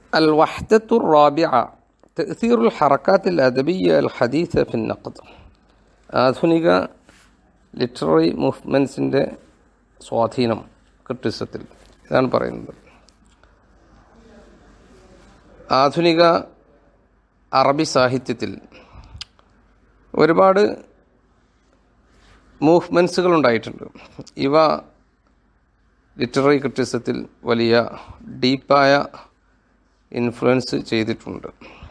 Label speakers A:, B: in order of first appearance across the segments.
A: الوحدة الرابعة تأثير الحركات الأدبية الحديثة في النقد ആധുനിക ലിറ്റററി മൂവ്മെൻസിൻ്റെ സ്വാധീനം ക്രിട്ടിസത്തിൽ ഇതാണ് പറയുന്നത് ആധുനിക അറബി സാഹിത്യത്തിൽ ഒരുപാട് മൂവ്മെൻസുകൾ ഉണ്ടായിട്ടുണ്ട് ഇവ ലിറ്റററി ക്രിറ്റിസത്തിൽ വലിയ ഡീപ്പായ ഇൻഫ്ലുവൻസ് ചെയ്തിട്ടുണ്ട്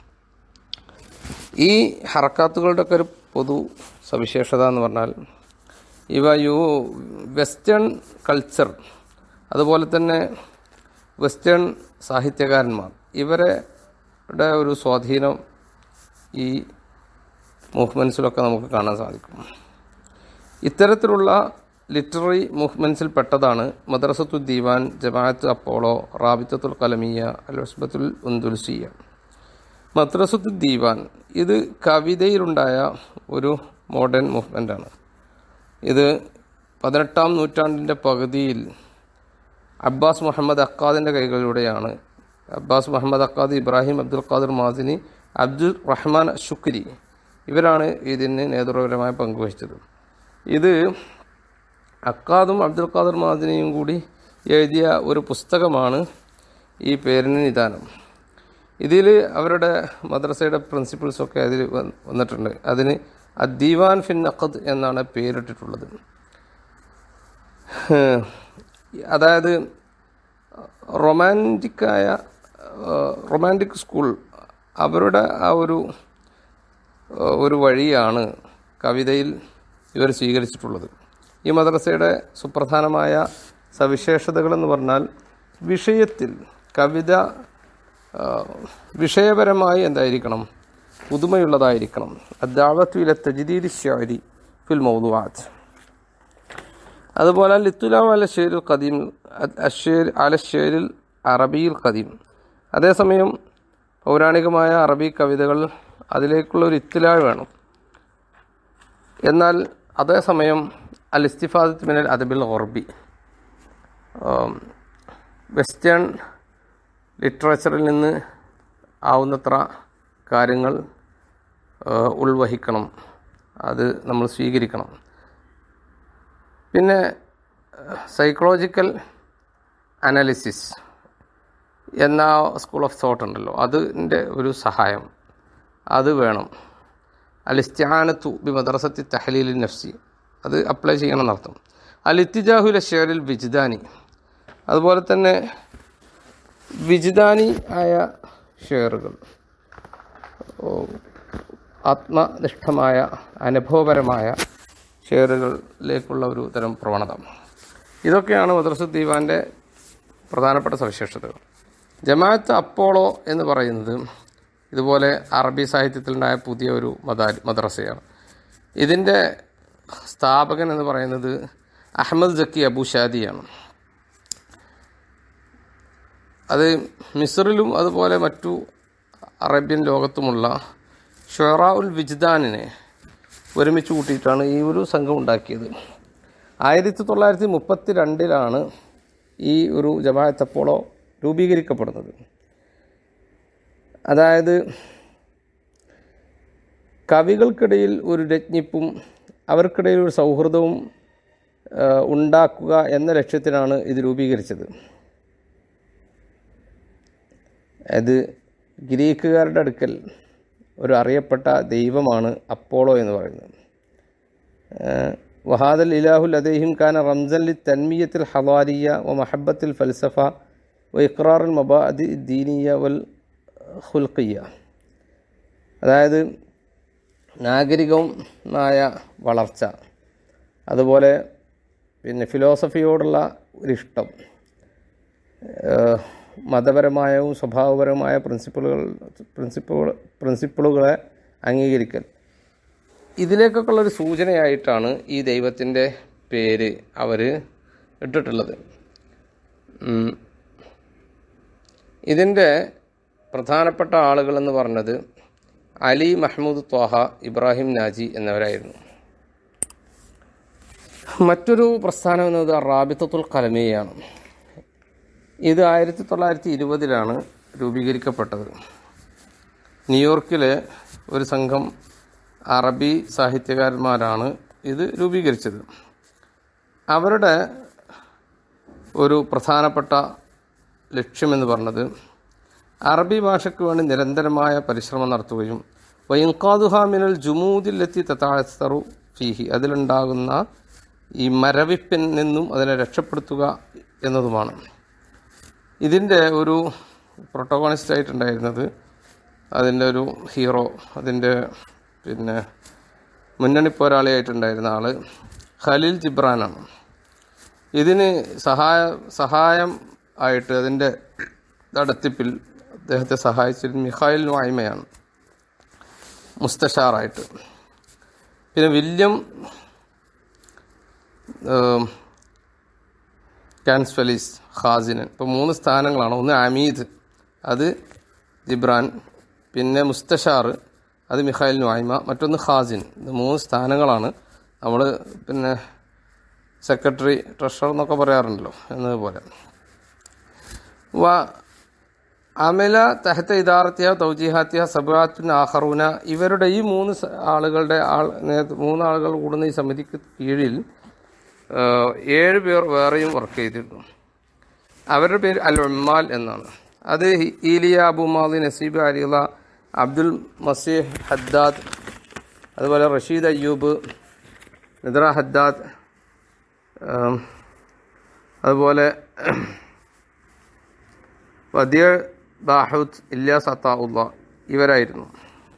A: ഈ ഹറക്കാത്തുകളുടെയൊക്കെ ഒരു പൊതു സവിശേഷത എന്ന് പറഞ്ഞാൽ ഇവ യു വെസ്റ്റേൺ കൾച്ചർ അതുപോലെ തന്നെ വെസ്റ്റേൺ സാഹിത്യകാരന്മാർ ഇവരുടെ ഒരു സ്വാധീനം ഈ മൂവ്മെൻറ്റ്സിലൊക്കെ നമുക്ക് കാണാൻ സാധിക്കും ഇത്തരത്തിലുള്ള ലിറ്റററി മൂവ്മെൻറ്റ്സിൽ പെട്ടതാണ് മദ്രസത്തു ദീവാൻ ജമാഅത്ത് അപ്പോളോ റാബിത്തത്തുൽ കലമിയ അൽ വസ്ബത്തുൽ ഉന്ദുൽസിയ മദ്രസത്തു ദീവാൻ ഇത് കവിതയിലുണ്ടായ ഒരു മോഡേൺ മൂവ്മെൻ്റാണ് ഇത് പതിനെട്ടാം നൂറ്റാണ്ടിൻ്റെ പകുതിയിൽ അബ്ബാസ് മുഹമ്മദ് അക്കാദിൻ്റെ കൈകളിലൂടെയാണ് Abbas Muhammad Akkad Ibrahim Abdul Qadir Mazini Abdul Rahman Shukri ഇവരാണ് ഇതിന് നേതൃപരമായ പങ്കുവഹിച്ചത് ഇത് അക്കാദും അബ്ദുൽ ഖാദർ മാദിനിയും കൂടി എഴുതിയ ഒരു പുസ്തകമാണ് ഈ പേരിന് നിദാനം ഇതിൽ അവരുടെ മദ്രസയുടെ പ്രിൻസിപ്പിൾസൊക്കെ അതിൽ വന്നിട്ടുണ്ട് അതിന് അദ്ദീവാൻ ഫിൻ അഖദ് എന്നാണ് പേരിട്ടിട്ടുള്ളത് അതായത് റൊമാൻറ്റിക്കായ റൊമാൻറ്റിക് സ്കൂൾ അവരുടെ ആ ഒരു ഒരു വഴിയാണ് കവിതയിൽ ഇവർ സ്വീകരിച്ചിട്ടുള്ളത് ഈ മദ്രസയുടെ സുപ്രധാനമായ സവിശേഷതകളെന്ന് പറഞ്ഞാൽ വിഷയത്തിൽ കവിത വിഷയപരമായി എന്തായിരിക്കണം പുതുമയുള്ളതായിരിക്കണം അദ്ദാവത്തുവിലെ തജിദീദ് ഷാരി ഫിൽ മൗദുവാത്ത് അതുപോലെ ലിത്തുലാം അല ഷേരിൽ ഖദീം അഷേർ അല ഷേരിൽ അറബിയിൽ ഖദീം അതേസമയം പൗരാണികമായ അറബി കവിതകൾ അതിലേക്കുള്ള ഒരു ഇത്തിലാഴ് വേണം എന്നാൽ അതേസമയം അൽ ഇസ്തിഫാദത്ത് മിനൽ അദബിൽ ഓർബി വെസ്റ്റേൺ ലിറ്ററേച്ചറിൽ നിന്ന് ആവുന്നത്ര കാര്യങ്ങൾ ഉൾവഹിക്കണം അത് നമ്മൾ സ്വീകരിക്കണം പിന്നെ സൈക്കോളജിക്കൽ അനാലിസിസ് എന്ന സ്കൂൾ ഓഫ് തോട്ട് ഉണ്ടല്ലോ അതിൻ്റെ ഒരു സഹായം അത് വേണം അലിസ്ത്യാനത്തു ബി മദ്രസത്തി തഹലീൽ നഫ്സി അത് അപ്ലൈ ചെയ്യണം എന്നർത്ഥം അൽ ഇത്തിജാഹുൽ ഷെയറിൽ വിജിദാനി അതുപോലെ തന്നെ വിജിദാനി ആയ ഷെയറുകൾ ആത്മനിഷ്ഠമായ അനുഭവപരമായ ഷെയറുകളിലേക്കുള്ള ഒരു തരം പ്രവണത ഇതൊക്കെയാണ് മദ്രസ ദീവാൻ്റെ പ്രധാനപ്പെട്ട സവിശേഷതകൾ ജമാഅത്ത് അപ്പോളോ എന്ന് പറയുന്നത് ഇതുപോലെ അറബി സാഹിത്യത്തിലുണ്ടായ പുതിയ ഒരു മദാ മദ്രസയാണ് ഇതിൻ്റെ സ്ഥാപകൻ എന്ന് പറയുന്നത് അഹമ്മദ് ജക്കി അബുഷാദിയാണ് അത് മിസറിലും അതുപോലെ മറ്റു അറേബ്യൻ ലോകത്തുമുള്ള ഷൊറ ഉൽ വിജ്ദാനിനെ ഒരുമിച്ച് കൂട്ടിയിട്ടാണ് ഈ ഒരു സംഘം ഉണ്ടാക്കിയത് ആയിരത്തി തൊള്ളായിരത്തി മുപ്പത്തി രണ്ടിലാണ് ഈ ഒരു ജമാഅത്ത് അപ്പോളോ രൂപീകരിക്കപ്പെടുന്നത് അതായത് കവികൾക്കിടയിൽ ഒരു രജ്ഞിപ്പും അവർക്കിടയിൽ ഒരു സൗഹൃദവും ഉണ്ടാക്കുക എന്ന ലക്ഷ്യത്തിനാണ് ഇത് രൂപീകരിച്ചത് അത് ഗ്രീക്കുകാരുടെ അടുക്കൽ ഒരു അറിയപ്പെട്ട ദൈവമാണ് അപ്പോളോ എന്ന് പറയുന്നത് വഹാദൽ ഇലാഹുൽ അദേഹിം ഖാന റംസൻ ലി തന്മീയത്തിൽ ഹവാരിയ വ മഹബത്തിൽ ഫൽസഫ വ ഇഖ്റാറുൽ മബാദി ദീനിയ വൽ ഹുൽഖിയ അതായത് നാഗരികമായ വളർച്ച അതുപോലെ പിന്നെ ഫിലോസഫിയോടുള്ള ഒരിഷ്ടം മതപരമായവും സ്വഭാവപരമായ പ്രിൻസിപ്പിളുകൾ പ്രിൻസിപ്പിൾ പ്രിൻസിപ്പിളുകളെ അംഗീകരിക്കൽ ഇതിലേക്കൊക്കെയുള്ള ഒരു സൂചനയായിട്ടാണ് ഈ ദൈവത്തിൻ്റെ പേര് അവർ ഇട്ടിട്ടുള്ളത് ഇതിൻ്റെ പ്രധാനപ്പെട്ട ആളുകളെന്ന് പറഞ്ഞത് അലി മഹ്മൂദ് ത്വാഹ ഇബ്രാഹിം നാജി എന്നിവരായിരുന്നു മറ്റൊരു പ്രസ്ഥാനം എന്നത് റാബിത്തത്തുൽ കലമിയാണ് ഇത് ആയിരത്തി തൊള്ളായിരത്തി ഇരുപതിലാണ് രൂപീകരിക്കപ്പെട്ടത് ന്യൂയോർക്കിലെ ഒരു സംഘം അറബി സാഹിത്യകാരന്മാരാണ് ഇത് രൂപീകരിച്ചത് അവരുടെ ഒരു പ്രധാനപ്പെട്ട ലക്ഷ്യമെന്ന് പറഞ്ഞത് അറബി ഭാഷയ്ക്ക് വേണ്ടി നിരന്തരമായ പരിശ്രമം നടത്തുകയും വൈൻകാദുഹാമിനൽ ജുമൂദിലെത്തി തത്താഴത്തറു ഫീഹി അതിലുണ്ടാകുന്ന ഈ മരവിപ്പിൽ നിന്നും അതിനെ രക്ഷപ്പെടുത്തുക എന്നതുമാണ് ഇതിൻ്റെ ഒരു പ്രൊട്ടോഗോണിസ്റ്റ് ആയിട്ടുണ്ടായിരുന്നത് അതിൻ്റെ ഒരു ഹീറോ അതിൻ്റെ പിന്നെ മുന്നണി പോരാളിയായിട്ടുണ്ടായിരുന്ന ആൾ ഖലീൽ ജിബ്രാനാണ് ഇതിന് സഹായ സഹായം ആയിട്ട് അതിൻ്റെ നടത്തിപ്പിൽ അദ്ദേഹത്തെ സഹായിച്ചത് മിഖായിൽ വായ്മയാണ് മുസ്തഷാറായിട്ട് പിന്നെ വില്യം കാൻസ്ഫലീസ് ഖാസിനൻ ഇപ്പോൾ മൂന്ന് സ്ഥാനങ്ങളാണ് ഒന്ന് അമീദ് അത് ജിബ്രാൻ പിന്നെ മുസ്തഷാർ അത് മിഖായിൽ നുവായ്മ മറ്റൊന്ന് ഖാസിൻ ഇത് മൂന്ന് സ്ഥാനങ്ങളാണ് നമ്മൾ പിന്നെ സെക്രട്ടറി ട്രഷറർ എന്നൊക്കെ പറയാറുണ്ടല്ലോ എന്നതുപോലെ വ അമല തഹത്ത ഇദാറത്തിയ തൗജീഹാത്തിയ സബാത്തുൻ ആഹറൂന ഇവരുടെ ഈ മൂന്ന് സ- ആളുകളുടെ ആൾ നേ- മൂന്ന് ആളുകൾ കൂടുന്ന ഈ സമിതിക്ക് കീഴിൽ ആ, ഏഴ് പേർ വേറെയും വർക്ക് ചെയ്തിരുന്നു അവരുടെ പേര് അൽ ഉമ്മാൽ എന്നാണ് അത് ഹി- Elia Abu Madi Nasib Arida Abdul Masih Haddad അതുപോലെ റഷീദ് അയ്യൂബ് നിദ്ര ഹദ്ദാദ് ആം, അതുപോലെ വദിയ ബാഹുദ് ഇല്യാസ് അത്താഉള്ള ഇവരായിരുന്നു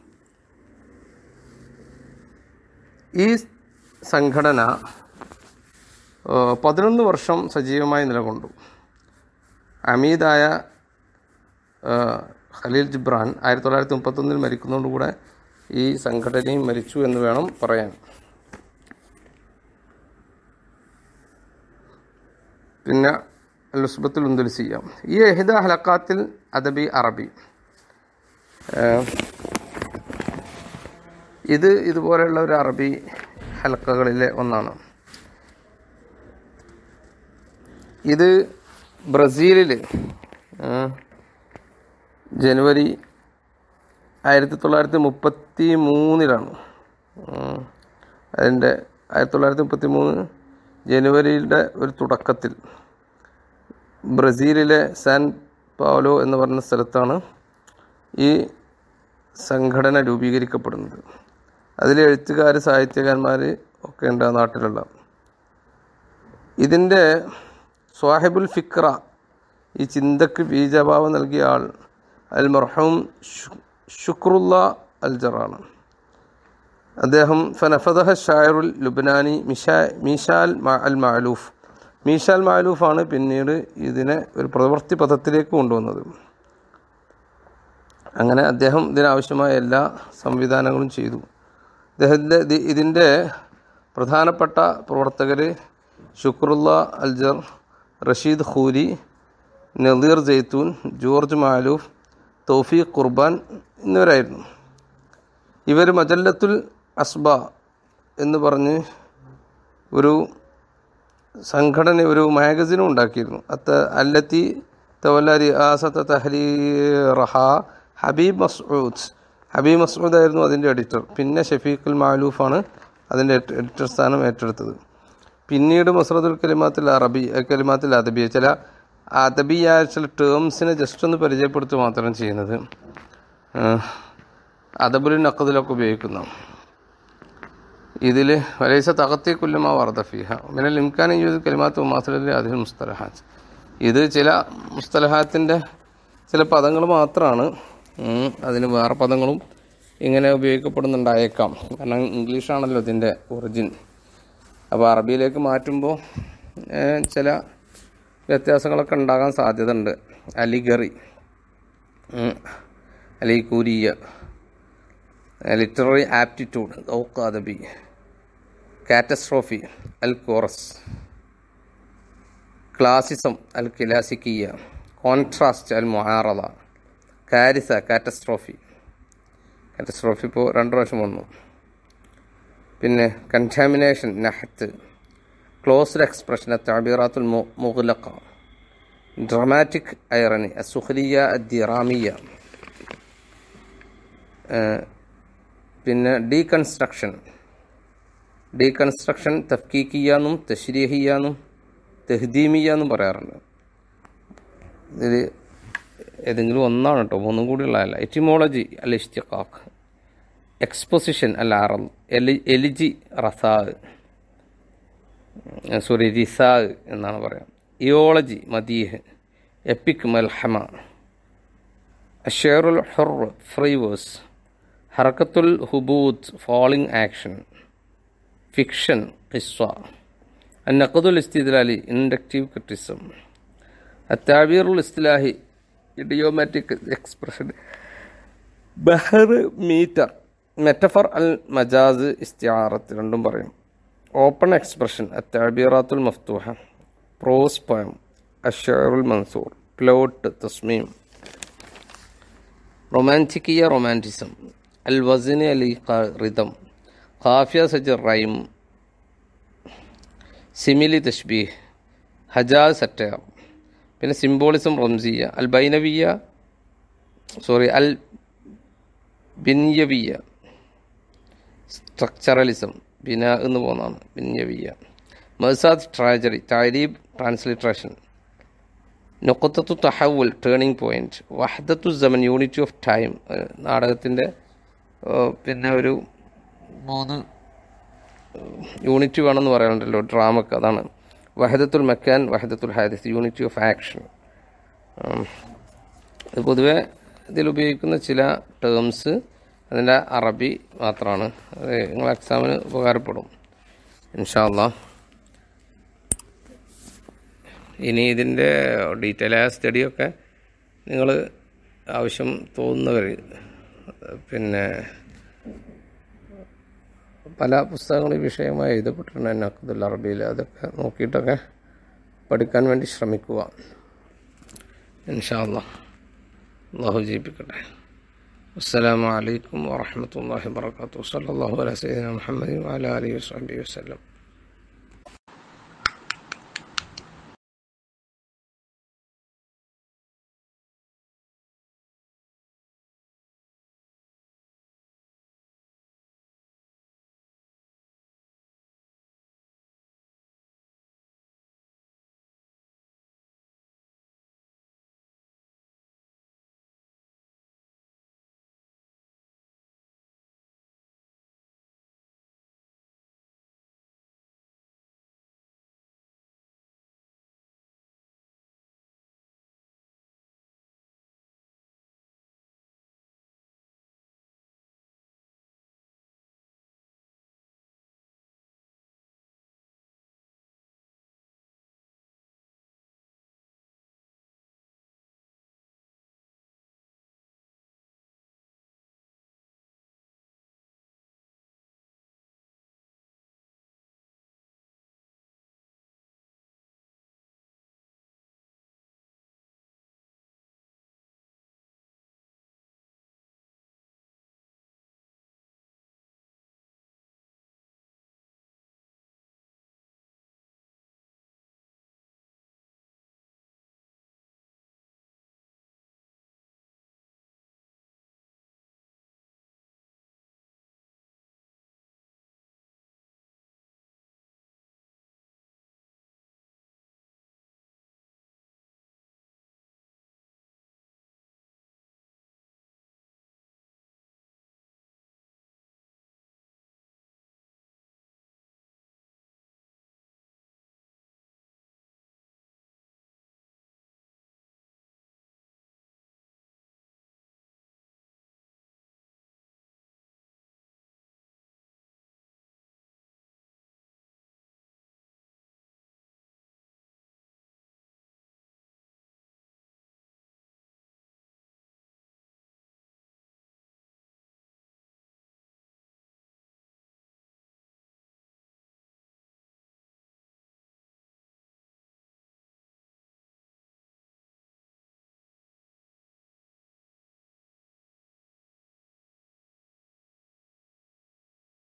A: ഈ സംഘടന ആ, പതിനൊന്ന് വർഷം സജീവമായി നിലകൊണ്ടു അമീദായ ആ, ഖലീൽ ജിബ്രാൻ ആയിരത്തി തൊള്ളായിരത്തി മുപ്പത്തൊന്നിൽ മരിക്കുന്നതോടുകൂടെ ഈ സംഘടനയും മരിച്ചു എന്ന് വേണം പറയാൻ പിന്നെ ലുസ്ബത്തുൽ ഉന്ദുൽസിയ ഈ എഹിദ ഹലക്കാത്തിൽ അദബി അറബി ഏഹ്, ഇത് ഇതുപോലെയുള്ള ഒരു അറബി ഹലക്കകളിലെ ഒന്നാണ് ഇത് ബ്രസീലിൽ ഏഹ്, ജനുവരി ആയിരത്തി തൊള്ളായിരത്തി മുപ്പത്തി മൂന്നിലാണ് ഉം. അതിൻ്റെ ആയിരത്തി തൊള്ളായിരത്തി മുപ്പത്തി മൂന്ന് ജനുവരിയുടെ ഒരു തുടക്കത്തിൽ ബ്രസീലിലെ സാൻ പൗലോ എന്ന് പറയുന്ന സ്ഥലത്താണ് ഈ സംഘടന രൂപീകരിക്കപ്പെടുന്നത് അതിൽ എഴുത്തുകാർ സാഹിത്യകാരന്മാർ ഒക്കെ ഉണ്ട് ആ നാട്ടിലുള്ള ഇതിൻ്റെ സ്വാഹിബുൽ ഫിക്ര ഈ ചിന്തക്ക് ബീജഭാവം നൽകിയ ആൾ അൽ മർഹൂം ഷു- ഷുക്രുല്ല അൽജറാണ് അദ്ദേഹം ഫനഫദഹ ഷായറുൽ ലുബ്നാനി മിഷാ മീഷാൽ മ- അൽ മാലൂഫ് മീഷാൽ മാലൂഫാണ് പിന്നീട് ഇതിനെ ഒരു പ്രവൃത്തി പദത്തിലേക്ക് കൊണ്ടുവന്നത് അങ്ങനെ അദ്ദേഹം ഇതിനാവശ്യമായ എല്ലാ സംവിധാനങ്ങളും ചെയ്തു അദ്ദേഹത്തിൻ്റെ ഇത് ഇതിൻ്റെ പ്രധാനപ്പെട്ട പ്രവർത്തകർ ഷുക്രുല്ല അൽജർ റഷീദ് ഖൂരി നദീർ ജെയ്ത്തൂൻ ജോർജ് മാലൂഫ് തൗഫീഖ് ഖുർബാൻ എന്നിവരായിരുന്നു ഇവർ മജല്ലത്തുൽ അസ്ബ എന്ന് പറഞ്ഞ് ഒരു സംഘടന ഒരു മാഗസിനും ഉണ്ടാക്കിയിരുന്നു അത്ത അല്ലത്തി തവല്ല റിയാസത്ത തഹ്ലീറഹ ഹബീബ് മസ്ഊദ് ഹബീബ് മസ്ഊദ് ആയിരുന്നു അതിൻ്റെ എഡിറ്റർ പിന്നെ ഷഫീഖുൽ മാലൂഫാണ് അതിൻ്റെ എഡിറ്റർ സ്ഥാനം ഏറ്റെടുത്തത് പിന്നീട് മസ്രദുൽ കലിമാത്തിൽ അറബി കലിമാത്തിൽ അദബിയ ചില അദബിയായ ചില ടേംസിനെ ജസ്റ്റ് ഒന്ന് പരിചയപ്പെടുത്തുക മാത്രം ചെയ്യുന്നത് അദബുലിൻ നക്കതിലൊക്കെ ഉപയോഗിക്കുന്നു ഇതിൽ വലൈസ തകത്തി കുല്ലുമാ വർദ്ധഫീഹ മിനൽ ഇംകാൻ യൂസ് കലിമാത്ത് മാസലിലെ അതിൽ മുസ്തലഹാത്ത് ഇത് ചില മുസ്തലഹാത്തിൻ്റെ ചില പദങ്ങൾ മാത്രമാണ് ഉം, അതിന് വേറെ പദങ്ങളും ഇങ്ങനെ ഉപയോഗിക്കപ്പെടുന്നുണ്ടായേക്കാം കാരണം ഇംഗ്ലീഷാണല്ലോ ഇതിൻ്റെ ഒറിജിൻ അപ്പോൾ അറബിയിലേക്ക് മാറ്റുമ്പോൾ ഏഹ്, ചില വ്യത്യാസങ്ങളൊക്കെ ഉണ്ടാകാൻ സാധ്യത ഉണ്ട് അലിഗറി ഉം, അലിക്കൂരിയ ലിറ്റററി ആപ്റ്റിറ്റ്യൂഡ് ഔക്ക് അദബി കാറ്റസ്ട്രോഫി അൽ കോറസ് ക്ലാസിസം അൽ കിലാസിക്കിയ കോൺട്രാസ്റ്റ് അൽ മൊഹാറത കാരിസ കാറ്റസ്ട്രോഫി കാറ്റസ്ട്രോഫി ഇപ്പോൾ രണ്ട് പ്രാവശ്യം വന്നു പിന്നെ കൺടാമിനേഷൻ നഹത്ത് ക്ലോസ്ഡ് എക്സ്പ്രഷൻ താബീറാത്തുൽ മുഗ്ലക്ക ഡ്രമാറ്റിക് ഐറണി അസുഖലിയ അദ്ദിറാമിയ പിന്നെ ഡീകൺസ്ട്രക്ഷൻ ഡീകൺസ്ട്രക്ഷൻ തഫ്കീക്കിയ എന്നും തശ്രീഹിയ എന്നും തെഹ്ദീമിയ എന്നും പറയാറുണ്ട് ഇതിൽ ഏതെങ്കിലും ഒന്നാണ് കേട്ടോ മൂന്നും കൂടി ഉള്ളതല്ല എറ്റിമോളജി അൽ ഇഷ്തിഖാഖ് എക്സ്പൊസിഷൻ അൽ അറൽ എലി എലിജി റസാ സോറി റിസാ എന്നാണ് പറയാം ഇയോളജി മദീഹ് എപ്പിക് മൽഹമ അഷേറുൽ ഹുർ ഫ്രീവേഴ്സ് ഹർക്കത്തുൽ ഹുബൂത്ത് ഫാളിംഗ് ആക്ഷൻ ഫിക്ഷൻ ഖിസ്വ അന്നഖദുൽ ഇസ്തിദ്ലാലി ഇൻഡക്റ്റീവ് ക്രിറ്റിസം അത്താബീറുൽ ഇസ്തിലാഹി ഇഡിയോമാറ്റിക് എക്സ്പ്രഷൻ ബഹർ മീറ്റർ മെറ്റഫർ അൽ മജാസ് ഇസ്തിയാറത്ത് രണ്ടും പറയും ഓപ്പൺ എക്സ്പ്രഷൻ അത്താബീറാത്തുൽ മഫ്തൂഹ പ്രോസ് പോയം അഷറുൽ മൻസൂർ പ്ലോട്ട് തസ്മീം റൊമാൻറ്റിക്കിയ റൊമാൻറ്റിസം അൽ വസിന് അലി റിതം ഖാഫിയ സജ് റൈം സിമിലി തഷ്ബീഹ് ഹജാസ് സറ്റയർ പിന്നെ സിംബോളിസം റംസിയ അൽ ബൈനവിയ സോറി അൽ ബിന്യവിയ സ്ട്രക്ചറലിസം ബിന എന്ന് പോകുന്നതാണ് ബിന്യവിയ മസാദ് ട്രാജറി താരീബ് ട്രാൻസ്ലിട്രേഷൻ നൊക്കത്തു തഹവുൽ ടേണിംഗ് പോയിന്റ് വഹദത്തു സമൻ യൂണിറ്റി ഓഫ് ടൈം നാടകത്തിൻ്റെ പിന്നെ ഒരു മൂന്ന് യൂണിറ്റ് വേണമെന്ന് പറയാനുണ്ടല്ലോ ഡ്രാമക്ക് അതാണ് വഹദത്തുൽ മക്കാൻ വഹദത്തുൽ ഹാദിസ് യൂണിറ്റി ഓഫ് ആക്ഷൻ ഇത് പൊതുവെ ഇതിൽ ഉപയോഗിക്കുന്ന ചില ടേംസ് അതിൻ്റെ അറബി മാത്രമാണ് അത് നിങ്ങൾ എക്സാമിന് ഉപകാരപ്പെടും ഇൻഷാല്ല ഇനി ഇതിൻ്റെ ഡീറ്റെയിൽ ആയ സ്റ്റഡിയൊക്കെ നിങ്ങൾ ആവശ്യം തോന്നുന്നവർ പിന്നെ പല പുസ്തകങ്ങൾ ഈ വിഷയമായി എഴുതപ്പെട്ടിട്ടുണ്ട് നഖദുൽ അറബിയിൽ അതൊക്കെ നോക്കിയിട്ടൊക്കെ പഠിക്കാൻ വേണ്ടി ശ്രമിക്കുക ഇൻഷാ അല്ലാഹ് അള്ളാഹു ജീവിപ്പിക്കട്ടെ അസ്സലാമു അലൈക്കും വറഹ്മത്തുള്ളാഹി വബറകാതുഹു സല്ലല്ലാഹു അലൈഹി വസല്ലം മുഹമ്മദ് വഅല ആലിഹി വസഹ്ബിഹി വസല്ലം